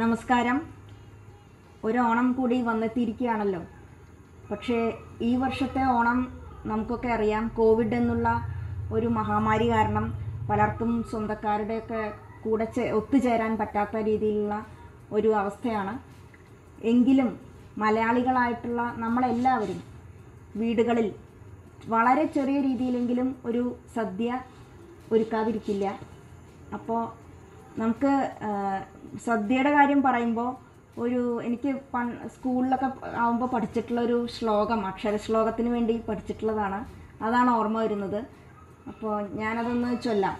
നമസ്കാരം ഒരു ഓണം കൂടി വന്നെത്തിയിരിക്കുകയാണല്ലോ പക്ഷേ ഈ വർഷത്തെ ഓണം നമുക്കൊക്കെ അറിയാം കോവിഡ് എന്നുള്ള ഒരു മഹാമാരി കാരണം പലർക്കും സ്വന്തക്കാരുടെയൊക്കെ കൂടെ ചേ ഒത്തുചേരാൻ പറ്റാത്ത രീതിയിലുള്ള ഒരു അവസ്ഥയാണ് എങ്കിലും മലയാളികളായിട്ടുള്ള നമ്മളെല്ലാവരും വീടുകളിൽ വളരെ ചെറിയ രീതിയിലെങ്കിലും ഒരു സദ്യ ഒരുക്കാതിരിക്കില്ല അപ്പോൾ നമുക്ക് ആ, സദ്യയുടെ കാര്യം പറയുമ്പോൾ ഒരു എനിക്ക് പൺ സ്കൂളിലൊക്കെ ആവുമ്പോൾ പഠിച്ചിട്ടുള്ള ഒരു ശ്ലോകം അക്ഷര ശ്ലോകത്തിന് വേണ്ടി പഠിച്ചിട്ടുള്ളതാണ് അതാണ് ഓർമ്മ വരുന്നത് അപ്പോൾ ഞാനതൊന്ന് ചൊല്ലാം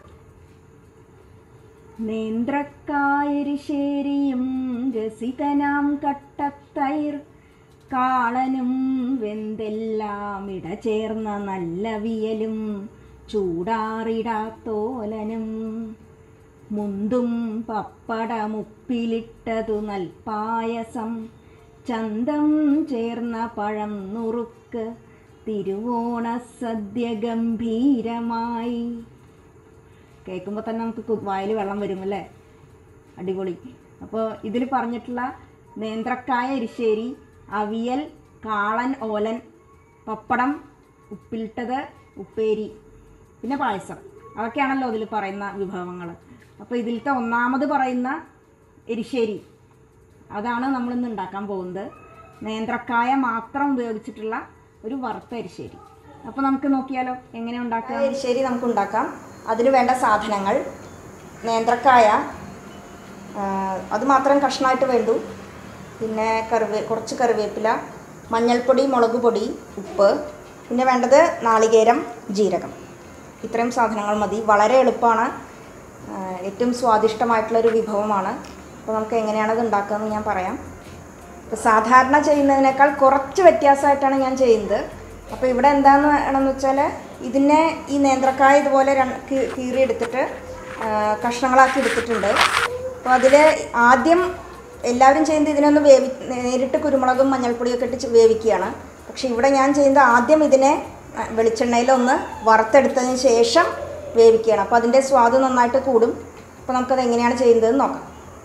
നേന്ത്രക്കായരിശേരിയും രസികനാം കട്ടത്തൈർ കാളനും വെന്തെല്ലാം ഇട ചേർന്ന നല്ല വിയലും ചൂടാറിടാത്തോലനും മുന്തും പപ്പടമുപ്പിലിട്ടതു നൽപായസം ചന്തം ചേർന്ന പഴം നുറുക്ക് തിരുവോണ സദ്യ ഗംഭീരമായി കേൾക്കുമ്പോൾ തന്നെ നമുക്ക് കു- വായിൽ വെള്ളം വരും അല്ലേ അടിപൊളി അപ്പോൾ ഇതിൽ പറഞ്ഞിട്ടുള്ള നേന്ത്രക്കായ എരിശ്ശേരി അവിയൽ കാളൻ ഓലൻ പപ്പടം ഉപ്പിലിട്ടത് ഉപ്പേരി പിന്നെ പായസം അതൊക്കെയാണല്ലോ ഇതിൽ പറയുന്ന വിഭവങ്ങൾ അപ്പോൾ ഇതിലത്തെ ഒന്നാമത് പറയുന്ന എരിശ്ശേരി അതാണ് നമ്മളിന്ന് ഉണ്ടാക്കാൻ പോകുന്നത് നേന്ത്രക്കായ മാത്രം ഉപയോഗിച്ചിട്ടുള്ള ഒരു വറുത്ത എരിശ്ശേരി അപ്പോൾ നമുക്ക് നോക്കിയാലോ എങ്ങനെ ഉണ്ടാക്കാം എരിശ്ശേരി നമുക്ക് ഉണ്ടാക്കാം അതിന് വേണ്ട സാധനങ്ങൾ നേന്ത്രക്കായ ആ, അത് മാത്രം കഷ്ണമായിട്ട് വേണ്ടു പിന്നെ കറിവേ കുറച്ച് കറിവേപ്പില മഞ്ഞൾപ്പൊടി മുളക് പൊടി ഉപ്പ് പിന്നെ വേണ്ടത് നാളികേരം ജീരകം ഇത്രയും സാധനങ്ങൾ മതി വളരെ എളുപ്പമാണ് ആ, ഏറ്റവും സ്വാദിഷ്ടമായിട്ടുള്ളൊരു വിഭവമാണ് അപ്പോൾ നമുക്ക് എങ്ങനെയാണ് ഇത് ഉണ്ടാക്കുകയെന്ന് ഞാൻ പറയാം ഇപ്പോൾ സാധാരണ ചെയ്യുന്നതിനേക്കാൾ കുറച്ച് വ്യത്യാസമായിട്ടാണ് ഞാൻ ചെയ്യുന്നത് അപ്പോൾ ഇവിടെ എന്താണെന്ന് വേണമെന്ന് വെച്ചാൽ ഇതിനെ ഈ നേന്ത്രക്കായ ഇതുപോലെ രണ്ട് കീ- കീറിയെടുത്തിട്ട് ആ, കഷ്ണങ്ങളാക്കി എടുത്തിട്ടുണ്ട് അപ്പോൾ അതിൽ ആദ്യം എല്ലാവരും ചെയ്യുന്നത് ഇതിനൊന്ന് വേവി നേരിട്ട് കുരുമുളകും മഞ്ഞൾപ്പൊടിയൊക്കെ ഇട്ട് ചെ- വേവിക്കുകയാണ് പക്ഷേ ഇവിടെ ഞാൻ ചെയ്യുന്നത് ആദ്യം ഇതിനെ ആ, വെളിച്ചെണ്ണയിലൊന്ന് വറുത്തെടുത്തതിന് ശേഷം വേവിക്കുകയാണ് അപ്പോൾ അതിൻ്റെ സ്വാദ് നന്നായിട്ട് കൂടും അപ്പോൾ നമുക്കത് എങ്ങനെയാണ് ചെയ്യുന്നതെന്ന് നോക്കാം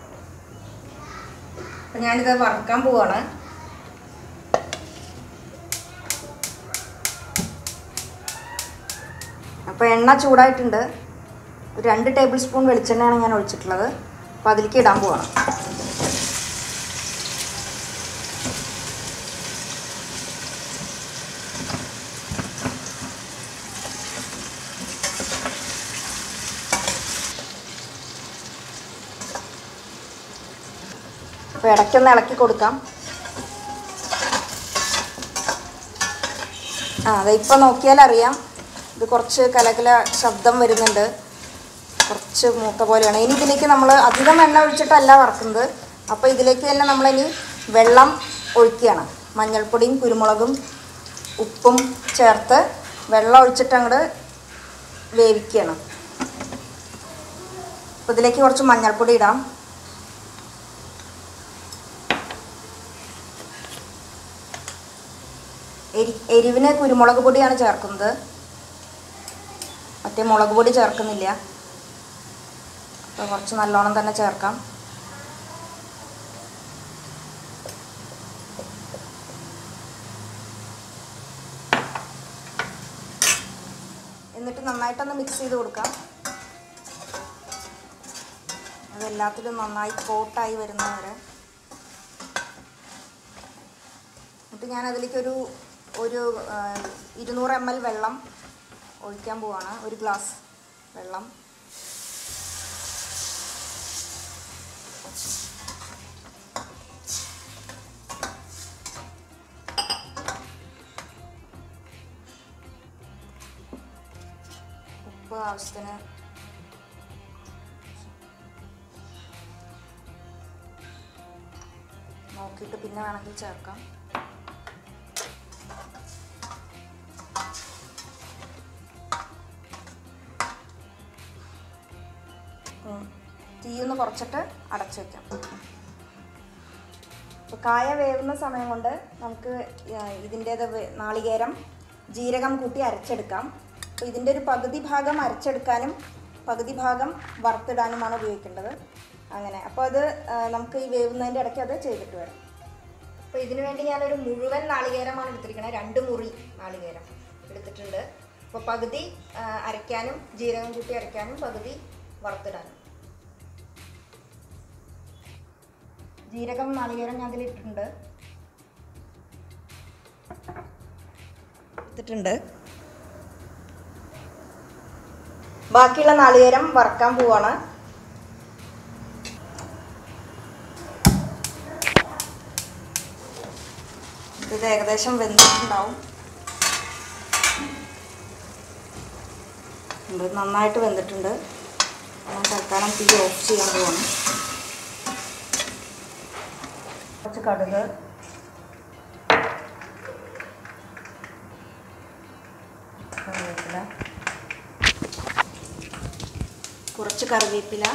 അപ്പം ഞാനിത് വറുക്കാൻ പോവാണ് അപ്പോൾ എണ്ണ ചൂടായിട്ടുണ്ട് ഒരു രണ്ട് ടേബിൾ സ്പൂൺ വെളിച്ചെണ്ണയാണ് ഞാൻ ഒഴിച്ചിട്ടുള്ളത് അപ്പോൾ അതിലേക്ക് ഇടാൻ പോവാണ് അപ്പോൾ ഇടയ്ക്കൊന്ന് ഇളക്കി കൊടുക്കാം ആ അതെ ഇപ്പം നോക്കിയാൽ അറിയാം ഇത് കുറച്ച് കലകല ശബ്ദം വരുന്നുണ്ട് കുറച്ച് മൂത്ത പോലെയാണ് ഇനി ഇതിലേക്ക് നമ്മൾ അധികം എണ്ണ ഒഴിച്ചിട്ടല്ല വറക്കുന്നത് അപ്പോൾ ഇതിലേക്ക് തന്നെ നമ്മളിനി വെള്ളം ഒഴിക്കുകയാണ് മഞ്ഞൾപ്പൊടിയും കുരുമുളകും ഉപ്പും ചേർത്ത് വെള്ളം ഒഴിച്ചിട്ട് അങ്ങോട്ട് വേവിക്കുകയാണ് അപ്പോൾ ഇതിലേക്ക് കുറച്ച് മഞ്ഞൾപ്പൊടി ഇടാം എരി എരിവിന് കുരുമുളക് പൊടിയാണ് ചേർക്കുന്നത് മറ്റേ മുളക് പൊടി ചേർക്കുന്നില്ല അപ്പോൾ കുറച്ച് നല്ലോണം തന്നെ ചേർക്കാം എന്നിട്ട് നന്നായിട്ടൊന്ന് മിക്സ് ചെയ്ത് കൊടുക്കാം അതെല്ലാത്തിലും നന്നായി കോട്ടായി വരുന്നവരെ എന്നിട്ട് ഞാൻ അതിലേക്കൊരു ഒരു ആ, ഇരുന്നൂറ് എം എൽ വെള്ളം ഒഴിക്കാൻ പോവാണ് ഒരു ഗ്ലാസ് വെള്ളം ഉപ്പ് ആവശ്യത്തിന് നോക്കിയിട്ട് പിന്നെ വേണമെങ്കിൽ ചേർക്കാം ഉം. തീയൊന്ന് കുറച്ചിട്ട് അടച്ചു വെക്കാം അപ്പോൾ കായ വേവുന്ന സമയം കൊണ്ട് നമുക്ക് ഇതിൻ്റേത് നാളികേരം ജീരകം കൂട്ടി അരച്ചെടുക്കാം അപ്പോൾ ഇതിൻ്റെ ഒരു പകുതി ഭാഗം അരച്ചെടുക്കാനും പകുതി ഭാഗം വറുത്തിടാനുമാണ് ഉപയോഗിക്കേണ്ടത് അങ്ങനെ അപ്പോൾ അത് ആ, നമുക്ക് ഈ വേവുന്നതിൻ്റെ ഇടയ്ക്ക് അത് ചെയ്തിട്ട് വരാം അപ്പോൾ ഇതിനു വേണ്ടി ഞാനൊരു മുഴുവൻ നാളികേരമാണ് എടുത്തിരിക്കുന്നത് രണ്ട് മുറി നാളികേരം എടുത്തിട്ടുണ്ട് അപ്പോൾ പകുതി ആ, അരയ്ക്കാനും ജീരകം കൂട്ടി അരയ്ക്കാനും പകുതി വറുത്തിടാനും ജീരകം നാളികേരം ഞാൻ അതിലിട്ടിട്ടുണ്ട് എടുത്തിട്ടുണ്ട് ബാക്കിയുള്ള നാളികേരം വറക്കാൻ പോവാണ് ഇത് ഏകദേശം വെന്തിട്ടുണ്ടാവും ഇത് നന്നായിട്ട് വെന്തിട്ടുണ്ട് ഞാൻ തൽക്കാലം തീ ഓഫ് ചെയ്യാൻ പോവാണ് കുറച്ച് കടുക് കറിവേപ്പില കുറച്ച് കറിവേപ്പില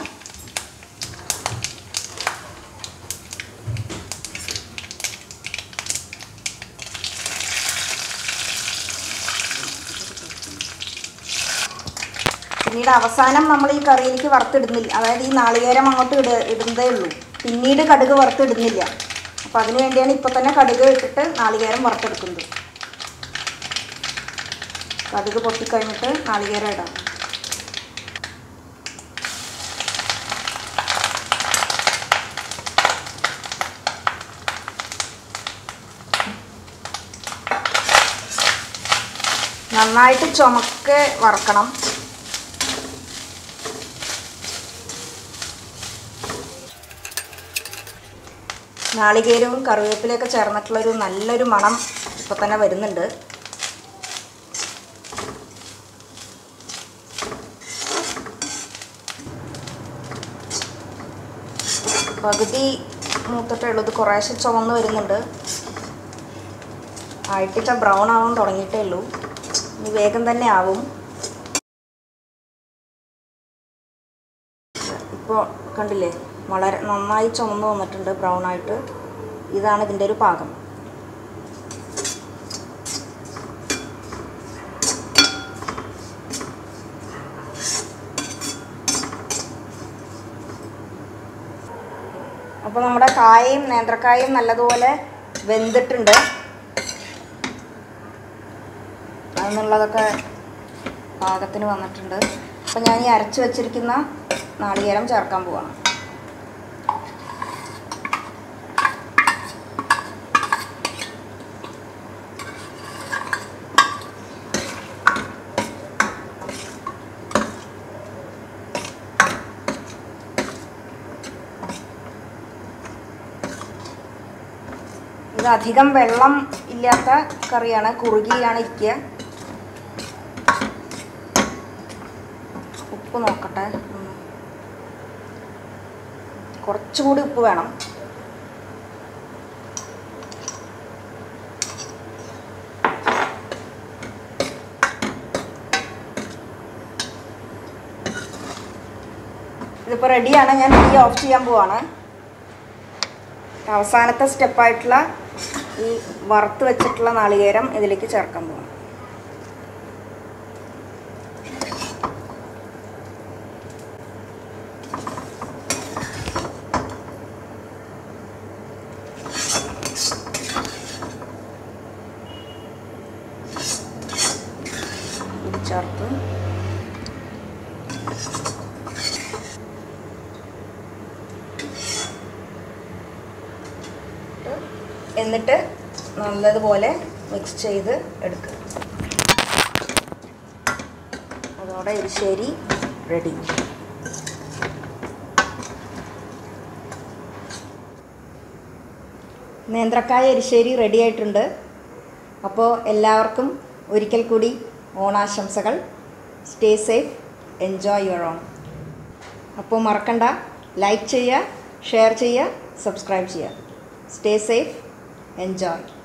പിന്നീട് അവസാനം നമ്മൾ ഈ കറിയിലേക്ക് വറുത്തിടുന്നില്ല അതായത് ഈ നാളികേരം അങ്ങോട്ട് ഇട ഇടുന്നതേ ഉള്ളൂ പിന്നീട് കടുക് വറുത്തിടുന്നില്ല അപ്പോൾ അതിന് വേണ്ടിയാണ് ഇപ്പോൾ തന്നെ കടുക് ഇട്ടിട്ട് നാളികേരം വറുത്തെടുക്കുന്നത് കടുക് പൊട്ടിക്കഴിഞ്ഞിട്ട് നാളികേരം ഇടാം നന്നായിട്ട് ചുമക്കെ വറക്കണം നാളികേരവും കറിവേപ്പിലയൊക്കെ ചേർന്നിട്ടുള്ളൊരു നല്ലൊരു മണം ഇപ്പോൾ തന്നെ വരുന്നുണ്ട് പകുതി മൂത്തിട്ടേ ഉള്ളൂ ഇത് കുറേശ്ശെ ചുവന്ന് വരുന്നുണ്ട് ആയിട്ടിച്ച ബ്രൗൺ ആവാൻ തുടങ്ങിയിട്ടേ ഉള്ളൂ ഇനി വേഗം തന്നെ ആവും ഇപ്പോൾ കണ്ടില്ലേ വളരെ നന്നായി ചുമന്ന് വന്നിട്ടുണ്ട് ബ്രൗൺ ആയിട്ട് ഇതാണ് ഇതിൻ്റെ ഒരു പാകം അപ്പോൾ നമ്മുടെ കായയും നേന്ത്രക്കായയും നല്ലതുപോലെ വെന്തിട്ടുണ്ട് അതിനുള്ളതൊക്കെ പാകത്തിന് വന്നിട്ടുണ്ട് അപ്പം ഞാൻ ഈ അരച്ച് വെച്ചിരിക്കുന്ന നാളികേരം ചേർക്കാൻ പോവാണ് ഇത് അധികം വെള്ളം ഇല്ലാത്ത കറിയാണ് കുറുകിയാണ് ഇരിക്കുക ഉപ്പ് നോക്കട്ടെ ഒന്ന്. കുറച്ചുകൂടി ഉപ്പ് വേണം ഇതിപ്പോൾ റെഡിയാണ് ഞാൻ തീ ഓഫ് ചെയ്യാൻ പോവാണ് അവസാനത്തെ സ്റ്റെപ്പായിട്ടുള്ള ഈ വറുത്ത് വെച്ചിട്ടുള്ള നാളികേരം ഇതിലേക്ക് ചേർക്കാൻ പോവാം ഇത് ചേർത്ത് എന്നിട്ട് നല്ലതുപോലെ മിക്സ് ചെയ്ത് എടുക്കുക അതോടെ എരിശ്ശേരി റെഡി നേന്ത്രക്കായ എരിശ്ശേരി റെഡി ആയിട്ടുണ്ട് അപ്പോൾ എല്ലാവർക്കും ഒരിക്കൽ കൂടി ഓണാശംസകൾ stay safe enjoy your own അപ്പോൾ മറക്കണ്ട ലൈക്ക് ചെയ്യുക ഷെയർ ചെയ്യുക സബ്സ്ക്രൈബ് ചെയ്യുക സ്റ്റേ സേഫ് എൻജോയ്